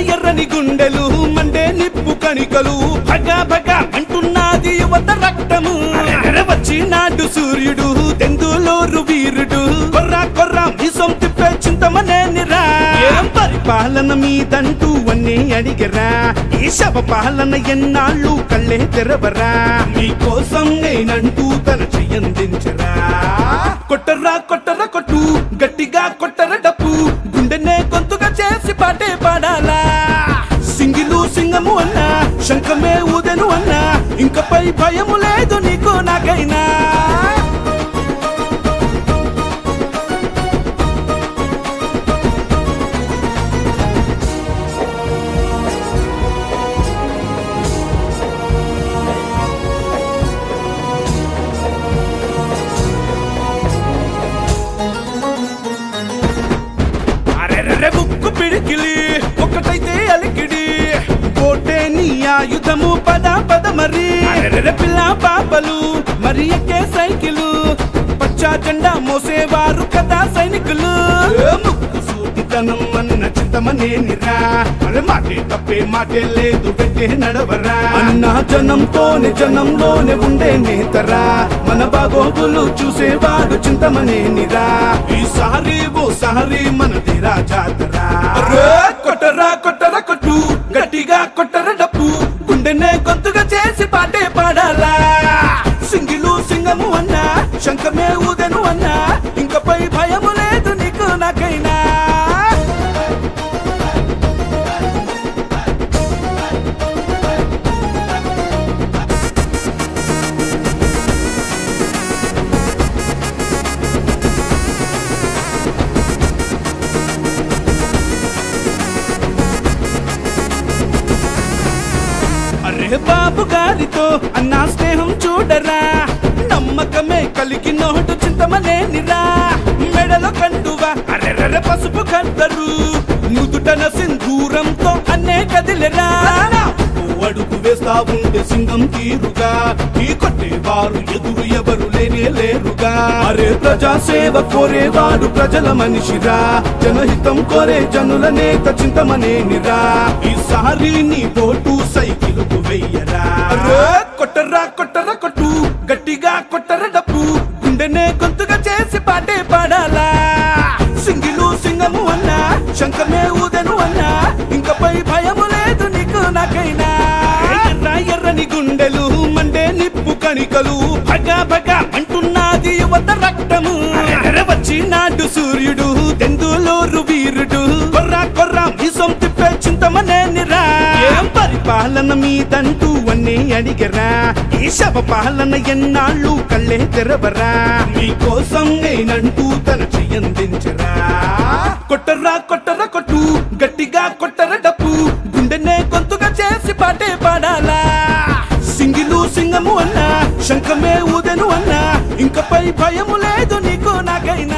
ఎర్రని గుండెలు మండే నిప్పు కణికలు భగ భగ అంటున్నది యువత రక్తము అరెరె వచ్చినాడు సూర్యుడు తెందులూరు వీరుడు కొర్ర కొర్ర మీసం తిప్పే చింతమనేనిరా ఏం పరిపాలన మీదంటూ అన్నీ అడిగరా ఈ శవ పాలన ఎన్నాళ్ళు కళ్ళే తెరవరా మీకోసం నేనంటూ తన చెయ్యందించరా కొట్టరా కొట్టరా కొట్టు గట్టిగా కొట్టర డప్పు గుండెనే గొంతుగా చేసి పాటే పాడాలా సింగిలు సింగము అన్నా శంఖమే ఊదెను అన్నా ఇంకపై భయము లేదు నీకు నాకైనా అరెరెరె ముక్కు పిడికిలి ఒక్కటైతే అలికిడి కోటే నీ ఆయుధము పద పద మరి అరెరెరె పిల్ల పాపలు మరి ఎక్కే సైకిలు పచ్చా జెండా మోసేవారు కదా సైనికులు ముక్కు సూటితనం అన్న చింతమనేనిరా మరి మాటే తప్పే మాటే లేదు పెట్టే నడవరా అన్న జనంతోనే జనంలోనే ఉండే నేతరా మన బాగోగులు చూసేవాడు చింతమనేనిరా ఈసారి ఓ సారి మనదిరా జాతరా అరే కొట్టరా కొట్టరా కొట్టు గట్టిగా కొట్టర డప్పు గుండెనే గొంతుగా చేసి పాటే పాడాలా సింగిలు సింగము అన్నా శంఖమే ఊదెను అన్నా ఇంకపై భయము లేదు నీకు నాకైనా అరే బాబు గారితో అన్నా స్నేహం చూడరా నమ్మకమే కలిగి నోటు చింతమనేనిరా మెడలో కండువా అరెరెర పసుపు కద్దరు నుదుటన సింధూరంతో అన్నే కదిలెరా ఓ అడుగు వేస్తా ఉండే సింగం తీరుగా ఈ కొట్టేవారు ఎదురు ఎవరు లేనే లేరుగా అరే ప్రజా సేవ కోరేవాడు ప్రజల మనిషిరా జనహితం కోరే జనుల నేత చింతమనేనిరా ఈసారి నీ ఓటు సైకిలుకు వెయ్యరా అరే కొట్టరా కొట్టరా కొట్టు గట్టిగా కొట్టర డప్పు గుండెనే గొంతుగా చేసి పాటే పాడాలా సింగిలు సింగము అన్నా శంఖమే ఊదెను అన్నా ఇంకపై భయము లేదు నీకు నాకైనా ఎర్ర ఎర్రని గుండెలు మండే నిప్పు కణికలు భగ భగ అంటున్నది యువత రక్తము అరెరె వచ్చినాడు సూర్యుడు తెందులూరు వీరుడు కొర్ర కొర్ర మీసం తిప్పే చింతమనేనిరా ఏం పరిపాలన మీదంటూ అన్నీ అడిగరా ఈ శవ పాలన ఎన్నాళ్ళు కళ్ళే తెరవరా మీకోసం నేనంటూ తన చెయ్యందించరా కొట్టరా కొట్టరా కొట్టు గట్టిగా కొట్టర డప్పు గుండెనే గొంతుగా చేసి పాటే పాడాలా సింగిలు సింగము అన్నా శంఖమే ఊదెను అన్నా ఇంకపై భయము లేదు నీకు నాకైనా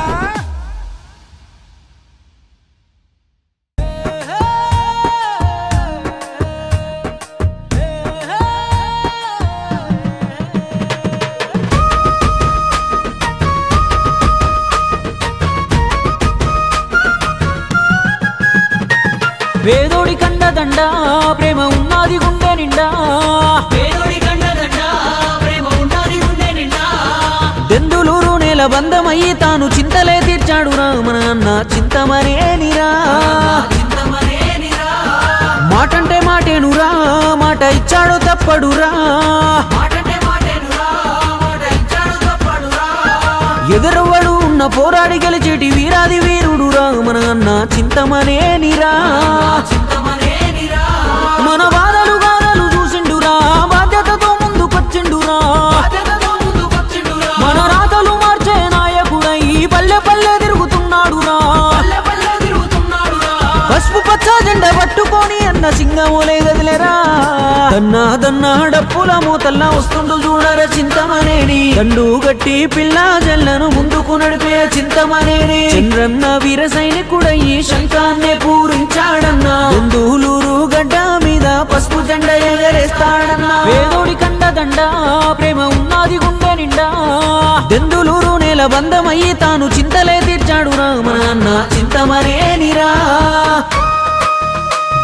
వేదోడి కండదండ ప్రేమ ఉన్నది గుండె నిండా పేదోడి కండదండ ప్రేమ ఉన్నది గుండె నిండా దెందులూరు నేల బంధమయ్యి తాను చింతలే తీర్చాడు రామన అన్న చింతమనేనిరా చింతమనేనిరా మాటంటే మాటేనురా మాట ఇచ్చాడు తప్పడురా మాటంటే మాటేనురా మాట ఇచ్చాడు తప్పడురా ఎదురవ్వడు ఉన్న పోరాడి గెలిచేటి వీరాది వీరుడు రామన అన్న చింతమనేనిరా చింతమనేనిరా మన బాధలు గాథలు చూసిండురా బాధ్యతతో ముందుకొచ్చిండురా బాధ్యతతో ముందుకొచ్చిండురా మన రాతలు మార్చే నాయకుడై పల్లె పల్లె తిరుగుతున్నాడురా పల్లె పల్లె తిరుగుతున్నాడురా పసుపు పచ్చ జెండ పట్టుకొని అన్న సింగములే గదిలేరా దన్నా దన్నా డప్పుల మూతల్లా వస్తుండు చూడర చింతమనేని దండు గట్టి పిల్ల జల్లను ముందుకు నడిపే చింతమనేని చంద్రన్న వీర సైనికుడయ్యి శంఖాన్నే పూరించాడన్నా బంధువులూరు గడ్డ మీద పసుపు జెండ ఎగరేస్తాడన్నా వేదోడి కండదండ ప్రేమ ఉన్నది గుండె నిండా దెందులూరు నేల బంధమయ్యి తాను చింతలే తీర్చాడు రామన అన్న చింతమనేనిరా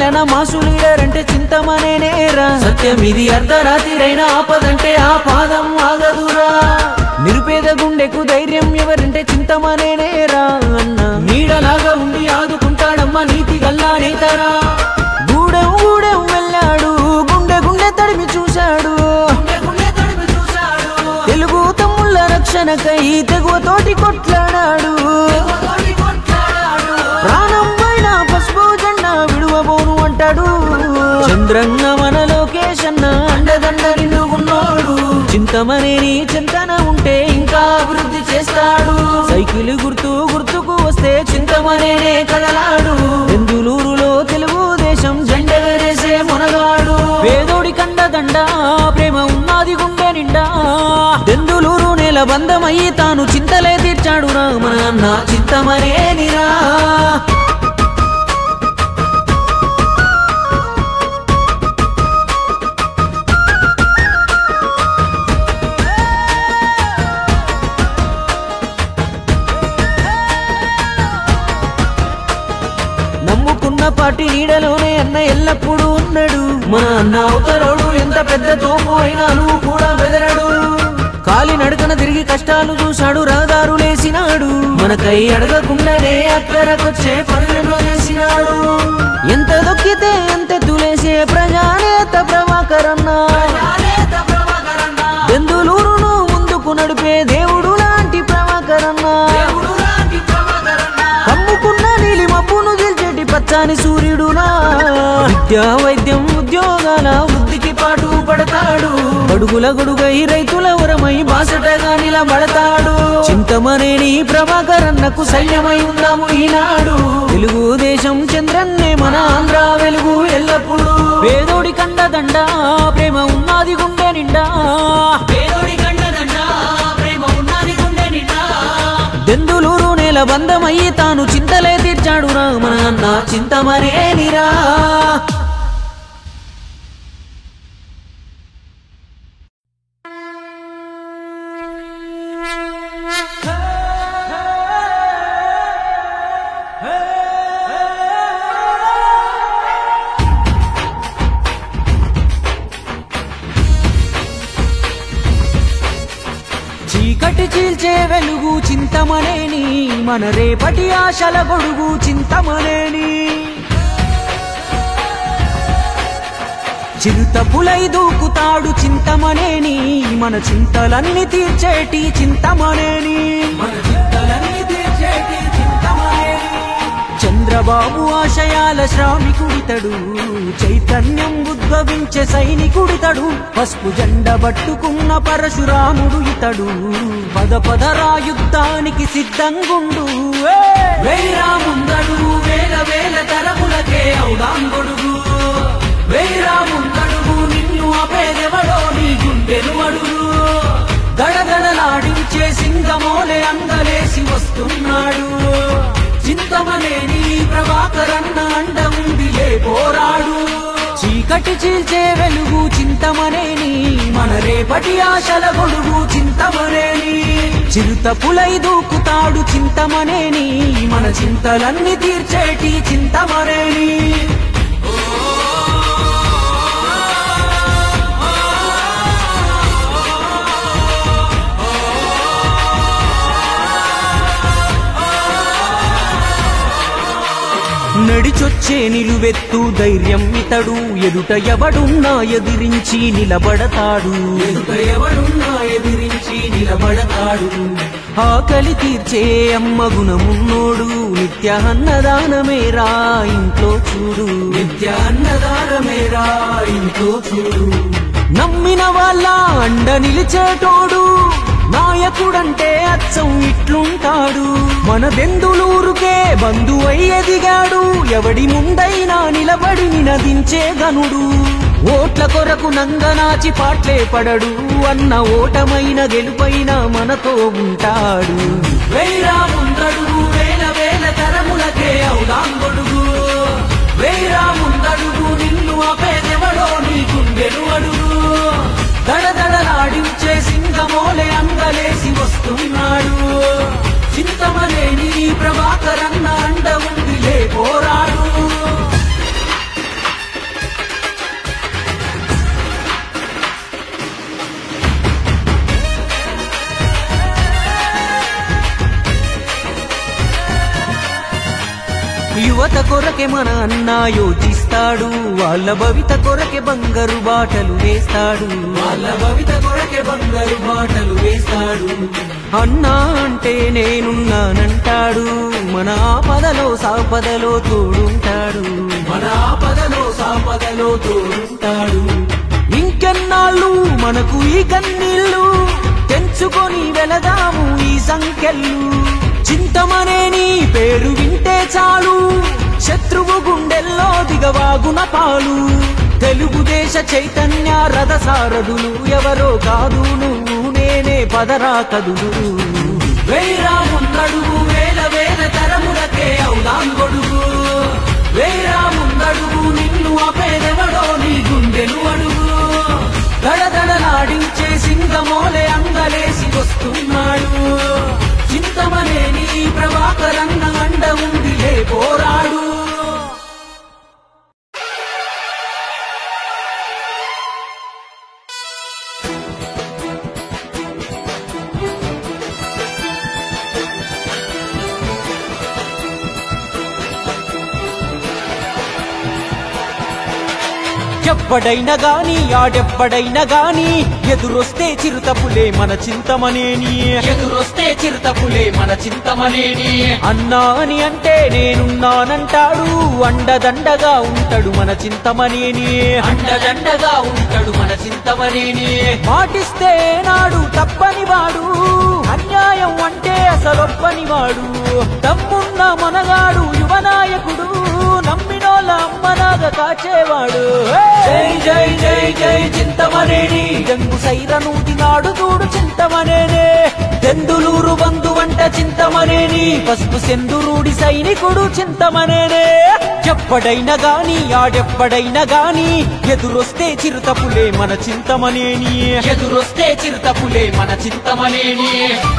పల్లెన మాసు లీడర్ అంటే చింతమనే నేరా సత్యం ఇది అర్ధరాత్రిరైన ఆపదంటే ఆ పాదం ఆగదురా నిరుపేద గుండెకు ధైర్యం ఎవరంటే చింతమనే నేరా అన్న నీడలాగా ఉండి ఆదుకుంటాడమ్మ నీతి గల్లా నేతరా గూడెం గూడెం వెళ్ళాడు గుండె గుండె తడిమి చూశాడు తెలుగు తమ్ముళ్ళ రక్షణకై తెగువతోటి కొట్లాడాడు ప్రాణం పైన పసుపు జెండా విడువబోను అంటాడు చంద్రంగ మన లోకేష్ అన్న అండదండ నిండుకున్నాడు చింతమనేని చింతన ఉంటే ఇంకా అభివృద్ధి చేస్తాడు సైకిల్ గుర్తు గుర్తుకు వస్తే చింతమనేనే కదలాడు బెందులూరులో తెలుగుదేశం జెండగరేసే మునగాడు పేదోడి కండదండ ప్రేమ ఉన్నది గుండె నిండా దెందులూరు నేల బంధమయ్యి తాను చింతలే తీర్చాడు రా మన అన్న చింతమనేనిరా నమ్ముకున్న పాటి నీడలోనే అన్న ఎల్లప్పుడూ ఉన్నాడు మన అన్న అవతరోడు ఎంత పెద్ద తోపు అయినా నువ్వు కూడా బెదరడు కాలి నడకన తిరిగి కష్టాలు చూశాడు రహదారులేసినాడు మనకై అడగకుండానే అక్కరకొచ్చే పనులను చేసినాడు ఎంత దొక్కితే ఎంత తులేసే ప్రజానేత ప్రభాకరన్న బెందులూరును ముందుకు నడిపే దేవుడు లాంటి ప్రభాకరన్న కమ్ముకున్న నీలి మబ్బును గెలిచేటి పచ్చని సూర్యుడునా విద్యా వైద్యం ఉద్యోగాల వృద్ధికి పాటు పడతాడు గడుగుల గొడుగై రైతుల ఉరమై బాసటగా నిలబడతాడు చింతమనేని ప్రభాకరన్నకు సైన్యమై ఉందాము ఈనాడు తెలుగుదేశం చంద్రన్నే మన ఆంధ్ర వెలుగు ఎల్లప్పుడూ పేదోడి కండదండ ప్రేమ ఉన్నది గుండె నిండా పేదోడి కండదండ ప్రేమ ఉన్నది గుండె నిండా దెందులూరు నేల బంధమయ్యి తాను చింతలే తీర్చాడు రా మన అన్న చింతమనేనిరా చీకటి చీల్చే వెలుగు చింతమనేని మన రేపటి ఆశల గొడుగు చింతమనేని చిరుత పులై దూకుతాడు చింతమనేని మన చింతలన్నీ తీర్చేటి చింతమనేని మన చింతలన్నీ తీర్చేటి చింతమనేని చంద్రబాబు ఆశయాల శ్రామికుడితడు చైతన్యం ఉద్భవించే సైనికుడితడు పసుపు జెండ పట్టుకున్న పరశురాముడు ఇతడు పద పదరా యుద్ధానికి సిద్ధంగుండు వేరాముందడు వేల వేల తరములకే ఔడాంగొడుగు వేరాముందడుగు నిన్ను అపేదెవడో నీ గుండెను అడుగు దడదడలాడించే సింగమోలే అందలేసి వస్తున్నాడు చింతమనేని ప్రభాకరన్న అండ ఉందిలే పోరాడు చీకటి చీల్చే వెలుగు చింతమనేని మన రేపటి ఆశల గొడుగు చింతమనేని చిరుత పులై దూకుతాడు చింతమనేని మన చింతలన్నీ తీర్చేటి చింతమనేని నడిచొచ్చే నిలువెత్తు ధైర్యం ఇతడు ఎదుట ఎవడున్నా ఎదిరించి నిలబడతాడు ఎదుట ఎవడున్నా ఎదిరించి నిలబడతాడు ఆకలి తీర్చే అమ్మ గుణమున్నోడు నిత్య అన్నదానమేరా ఇంట్లో చూడు నిత్య అన్నదానమేరా ఇంట్లో చూడు నమ్మిన వాళ్ళ అండ నిలిచేటోడు నాయకుడంటే అచ్చం ఇట్లుంటాడు మన బెందులూరుకే బంధువై ఎదిగాడు ఎవడి ముందైనా నిలబడి నినదించే గనుడు ఓట్ల కొరకు నంగనాచి పాట్లే పడడు అన్న ఓటమైన గెలుపైన మనతో ఉంటాడు వేరా ముందడుగు వేల వేల తరములకే అవుదాంగొడుగు వేరా ముందడుగు నిన్ను అపేదెవడో నీ గుండెను అడుగు దడదడలాడించే సింగమోలే అందలేసి వస్తున్నాడు చింతమనేని ప్రభాకరన్న అండ ఉందిలే పోరాడు యువత కొరకే మన అన్న యోచిస్తాడు వాళ్ళ భవిత కొరకే బంగారు బాటలు వేస్తాడు వాళ్ళ భవిత కొరకే బంగారు బాటలు వేస్తాడు అన్నా అంటే నేనున్నానంటాడు మన ఆపదలో సాపదలో తోడుంటాడు మన ఆపదలో సాపదలో తోడుంటాడు ఇంకెన్నాళ్ళు మనకు ఈ కన్నీళ్ళు తెంచుకొని వెళదాము ఈ సంఖ్యలు చింతమనే నీ పేరు వింటే చాలు శత్రువు గుండెల్లో దిగవాగున పాలు తెలుగుదేశ చైతన్య రథ సారథులు ఎవరో కాదు నువ్వు నేనే పదరా కదులు వేరా ముందడుగు వేల వేల తరములకే అవుదాం గొడుగు వేరా ముందడుగు నిన్ను అపేదెవడో నీ గుండెలు అడుగు దడదడలాడించే సింగమోలే అంగలేసి వస్తున్నాడు చింతమనే నీ ప్రభాకరన్న అండ ఉందిలే పోరాడు ఎవ్వడైనా గాని ఆడెవ్వడైనా గాని ఎదురొస్తే చిరుతపులే మన చింతమనేని ఎదురొస్తే చిరుతపులే మన చింతమనేని అన్నా అని అంటే నేనున్నానంటాడు అండదండగా ఉంటాడు మన చింతమనేని అండదండగా ఉంటాడు మన చింతమనేని మాటిస్తే నాడు తప్పని వాడు అన్యాయం అంటే అసలొప్పని వాడు దమ్మున్న మనగాడు యువనాయకుడు నమ్మినోళ్ళ అమ్మనాగా కాచేవాడు జై జై జై జై చింతమనేని గంగు సైరను దినాడు చూడు చింతమనేనే దెందులూరు బంధు వంట చింతమనేని పసుపు సెందురుడి సైనికుడు చింతమనేనే ఎప్పడైనా గాని ఆడెప్పడైనా గాని ఎదురొస్తే చిరుతపులే మన చింతమనేని ఎదురొస్తే చిరుతపులే మన చింతమనేని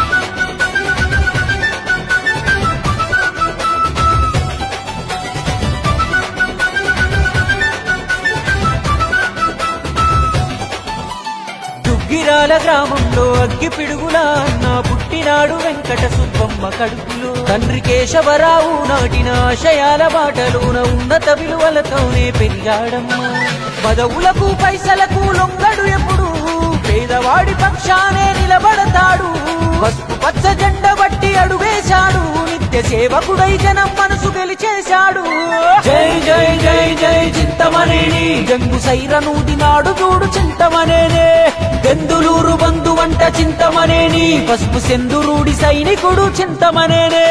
దుగ్గిరాల గ్రామంలో అగ్గి పిడుగులా అన్న పుట్టినాడు వెంకట సుబ్బమ్మ కడుపులో తండ్రి కేశవరావు నాటిన ఆశయాల బాటలోన ఉన్నత విలువలతోనే పెరిగాడమ్మా పదవులకు పైసలకు లొంగడు ఎప్పుడు పేదవాడి పక్షానే నిలబడతాడు పసుపు పచ్చ జెండ బట్టి అడుగేశాడు నిత్య సేవకుడై జనం మనసు గెలిచేశాడు జై జై జై జై చింతమనేని గంగు సైరను దినాడు చూడు చింతమనేనే దెందులూరు బంధు వంట చింతమనేని పసుపు సెందురుడి సైనికుడు చింతమనేనే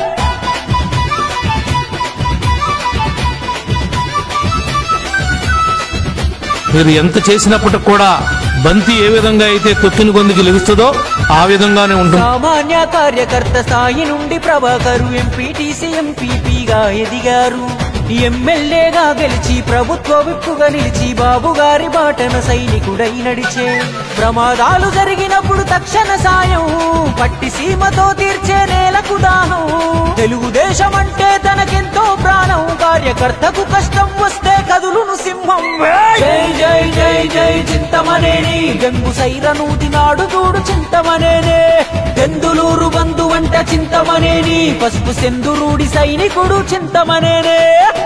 మీరు ఎంత చేసినప్పటికి కూడా బంతి ఏ విధంగా అయితే తొక్కిన గొంతుకి లెగుస్తుందో ఆ విధంగానే ఉంటుంది సామాన్య కార్యకర్త స్థాయి నుండి ప్రభాకరు ఎంపీటీసీ ఎంపీపీగా ఎదిగారు ఎమ్మెల్యేగా గెలిచి ప్రభుత్వ విప్పుగా నిలిచి బాబు గారి బాటన సైనికుడై నడిచే ప్రమాదాలు జరిగినప్పుడు తక్షణ సాయం పట్టి సీమతో తీర్చే నేలకు దాహం తెలుగుదేశం అంటే తనకెంతో ప్రాణం కార్యకర్తకు కష్టం వస్తే కదులును సింహం జై జై జై జై చింతమనేని గంగు సైరను దినాడు చూడు చింతమనేనే దెందులూరు బంధు వంట చింతమనేని పసుపు సెందురుడి సైనికుడు చింతమనేనే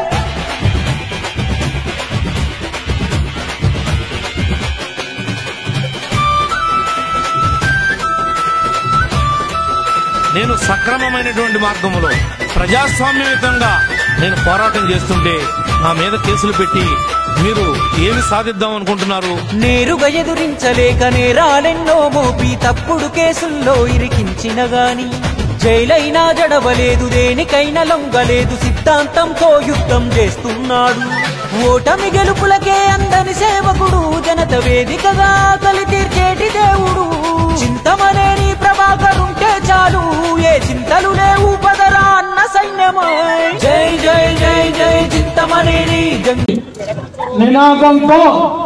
నేను సక్రమమైనటువంటి మార్గంలో ప్రజాస్వామ్యయుతంగా నేను పోరాటం చేస్తుంటే నా మీద కేసులు పెట్టి మీరు ఏమి సాధిద్దాం అనుకుంటున్నారు నేరుగా ఎదురించలేక నేరాలెన్నో మోపి తప్పుడు కేసుల్లో ఇరికించిన గాని జైలైనా జడవలేదు దేనికైనా లొంగలేదు సిద్ధాంతంతో యుద్ధం చేస్తున్నాడు ఓటమి గెలుపులకే అందని సేవకుడు జనత వేదికగా కలి తీర్చేటి దేవుడు చింతమనేని ప్రభాకరుంటే చాలు ఏ చింతలు లేవు పదరా అన్న సైన్యమై జై జై జై జై చింతమనేని గంగి నినాదంతో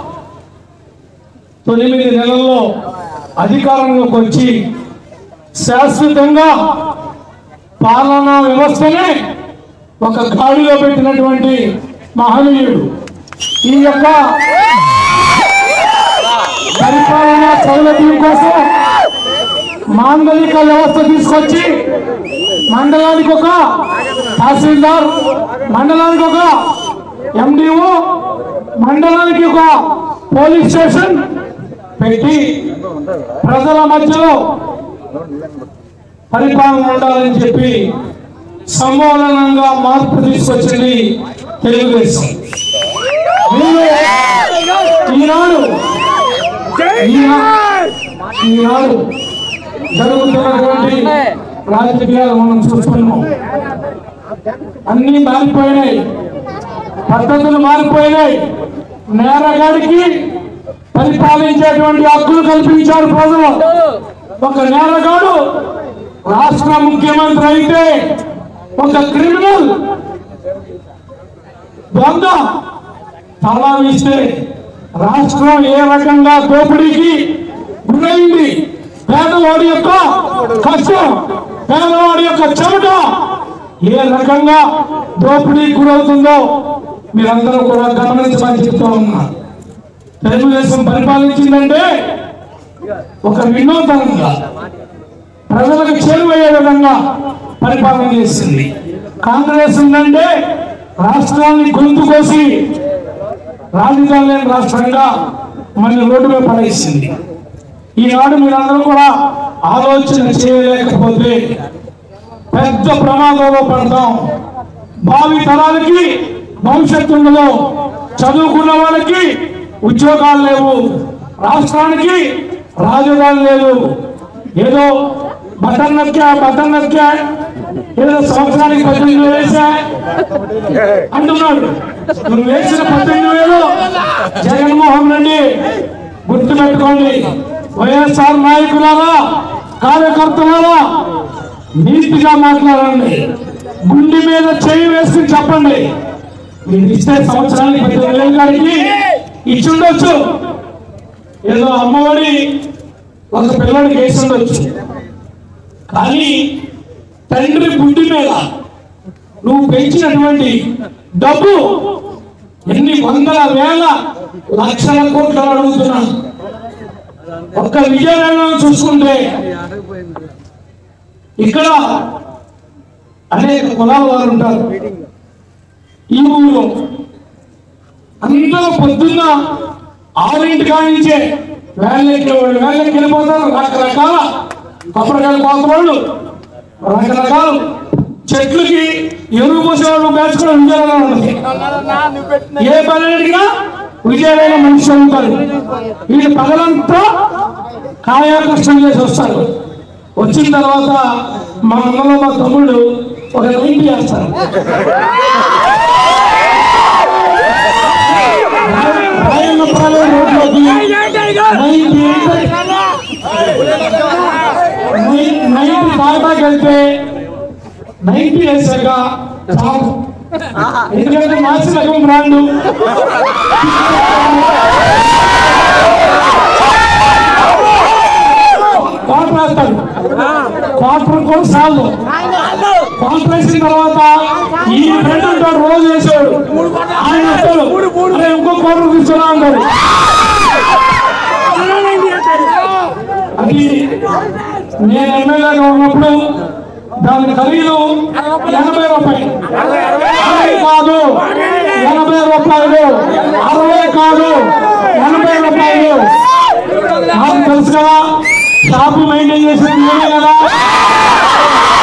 తొమ్మిది నెలల్లో అధికారంలోకి వచ్చి శాశ్వతంగా పాలనా వ్యవస్థనే ఒక గాడిలో పెట్టినటువంటి మహనీయుడు ఈ యొక్క పరిపాలనా సౌలభ్యం కోసం మాంగళిక వ్యవస్థ తీసుకొచ్చి మండలానికి ఒక తహసీల్దార్ మండలానికి ఒక ఎండిఓ మండలానికి ఒక పోలీస్ స్టేషన్ పెట్టి ప్రజల మధ్యలో పరిపాలన ఉండాలని చెప్పి సమూలంగా మార్పు తీసుకొచ్చింది తెలుగుదేశం వీళ్ళు ఈనాడు ఈనా- ఈనాడు జరుగుతున్నటువంటి రాజకీయాలు మనం చూస్తున్నాం అన్ని మారిపోయినాయి పద్ధతులు మారిపోయినాయి నేరగాడికి పరిపాలించేటువంటి హక్కులు కల్పించారు ప్రజలు ఒక నేరగాడు రాష్ట్ర ముఖ్యమంత్రి అయితే ఒక క్రిమినల్ దొంగ తలా వేస్తే రాష్ట్రం ఏ రకంగా దోపిడీకి గురైంది పేదవాడి యొక్క కష్టం పేదవాడి యొక్క చెమట ఏ రకంగా దోపిడీకి గురవుతుందో మీరందరూ కూడా గమనించమని చెప్తా ఉన్నా తెలుగుదేశం పరిపాలించిందంటే ఒక వినూతనంగా ప్రజలకు చేరువయ్యే విధంగా పరిపాలన చేసింది కాంగ్రెస్ ఉందంటే రాష్ట్రాన్ని గొంతు కోసి రాజధాని లేని రాష్ట్రంగా మన రోడ్డుపై పడేసింది ఈనాడు మీరందరూ కూడా ఆలోచన చేయలేకపోతే పెద్ద ప్రమాదంలో పడతాం భావి తరాలకి భవిష్యత్తు ఉండదు చదువుకున్న వాళ్ళకి ఉద్యోగాలు లేవు రాష్ట్రానికి రాజధాని లేదు ఏదో బటన్ నొక్కా బటన్ నొక్కా ఏదో సంవత్సరానికి పద్దెనిమిది వేలు వేసా అంటున్నాడు నువ్వు వేసిన పద్దెనిమిది వేలు జగన్మోహన్ రెడ్డి గుర్తు పెట్టుకోండి వైఎస్ఆర్ నాయకులారా కార్యకర్తలారా నీతిగా మాట్లాడండి గుండె మీద చేయి వేసుకుని చెప్పండి మీరు ఇస్తే సంవత్సరానికి పద్దెనిమిది వేలు కాడికి ఇచ్చి ఉండొచ్చు ఏదో అమ్మఒడి ఒక పిల్లడికి వేసి ఉండొచ్చు కానీ తండ్రి గుండె మీద నువ్వు పెంచినటువంటి డబ్బు ఎన్ని వందల వేల లక్షల కోట్లు అడుగుతున్నా ఒక్క విజయనగరం చూసుకుంటే ఇక్కడ అనేక కులాల వారు ఉంటారు ఈ ఊళ్ళో అందరూ పొద్దున్న ఆరింటి కానించే వేళ్ళకి వేళ్ళకి వెళ్ళిపోతారు రకరకాల కొబ్బరికాయలు కోతవాళ్ళు రకరకాల చెట్లకి ఎరువు పోసేవాళ్ళు పేర్చుకోవడం విజయనగరం ఉన్నది ఏ పని అడిగినా విజయనగరం మనిషి ఉంటారు వీళ్ళు పగలంతా కాయా కష్టం చేసి వస్తారు వచ్చిన తర్వాత మా అన్నలో మా తమ్ముడు ఒక నైంటి చేస్తారు రాయన్నపాలెం రోడ్లోకి నైంటి నైంటి దాటాకి వెళ్తే నైంటి వేసాక చాలు ఎందుకంటే మార్చి రకం బ్రాండ్ క్వార్టర్ వేస్తాడు క్వార్టర్ కూడా చాలు క్వార్టర్ వేసిన తర్వాత ఈ ఫ్రెండ్ ఉంటాడు రోజు వేసాడు ఆయన వస్తాడు అరే ఇంకో క్వార్టర్ తీసుకురా అంటాడు అది నేను ఎమ్మెల్యేగా ఉన్నప్పుడు దాని ఖరీదు ఎనభై రూపాయలు అరవై కాదు ఎనభై రూపాయలు అరవై కాదు ఎనభై రూపాయలు నాకు తెలుసు కదా షాపు మెయింటైన్ చేసేది నేనే కదా